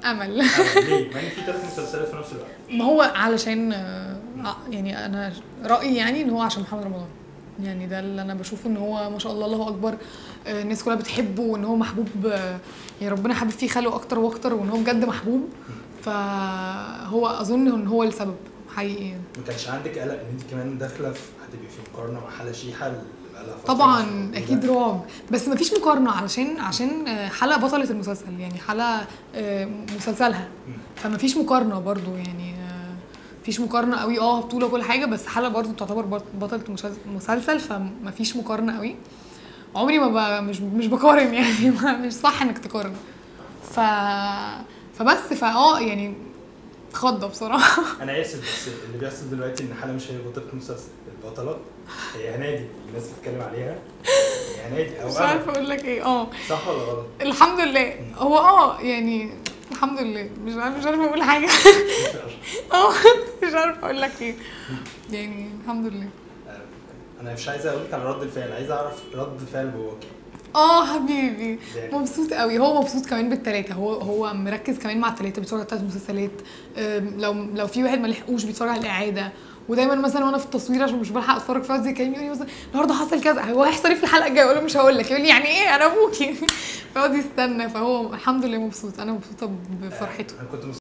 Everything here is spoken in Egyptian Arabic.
امل آه، ليه؟ مع ان في ثلاث مسلسلات في نفس الوقت ما هو علشان آه، يعني انا رايي يعني ان هو عشان محمد رمضان يعني ده اللي انا بشوفه ان هو ما شاء الله الله اكبر آه، الناس كلها بتحبه وان هو محبوب آه، يعني ربنا حابب فيه خلقه اكتر واكتر وان هو بجد محبوب فهو اظن ان هو السبب حقيقي يعني. ما كانش عندك قلق ان انت كمان داخله في هتبقي في مقارنه مع حاله شيحه اللي بقالها فتره طبعا مش موجودة. اكيد رعب بس مفيش مقارنه علشان عشان آه، حلقه بطله المسلسل يعني حلقه آه، مسلسلها مم. فمفيش مقارنه برضو يعني آه، مفيش مقارنه قوي اه بطوله وكل حاجه بس حلقه برضو تعتبر بط- بطله المسلسل- مسلسل فمفيش مقارنه قوي عمري ما ب... مش مش بقارن يعني ما- مش صح انك تقارن ف فبس فاه يعني خضه بصراحه انا اسف بس اللي بيحصل دلوقتي ان حاله مش هي بطله المسلسل البطلات هي هنادي الناس بتتكلم عليها هي هنادي او مش أنا. عارفه اقول لك ايه اه صح ولا غلط؟ الحمد لله هو اه يعني الحمد لله مش عارفه مش عارفه اقول حاجه اه مش عارفه اقول لك ايه يعني الحمد لله انا مش عايز اقول لك على رد الفعل عايز اعرف رد فعل باباكي اه حبيبي يعني مبسوط قوي هو مبسوط كمان بالتلاته هو هو مركز كمان مع التلاته بيتفرج على التلات مسلسلات أم، لو لو في واحد ما لحقوش بيتفرج على الاعاده ودايما مثلا وانا في التصوير عشان مش بلحق اتفرج فيقعد يكلمني يقول لي مثلا النهارده حصل كذا هو هيحصل ايه في الحلقه الجايه اقول له مش هقول لك يقول لي يعني ايه انا ابوكي فيقعد يستنى فهو الحمد لله مبسوط انا مبسوطه بفرحته انا كنت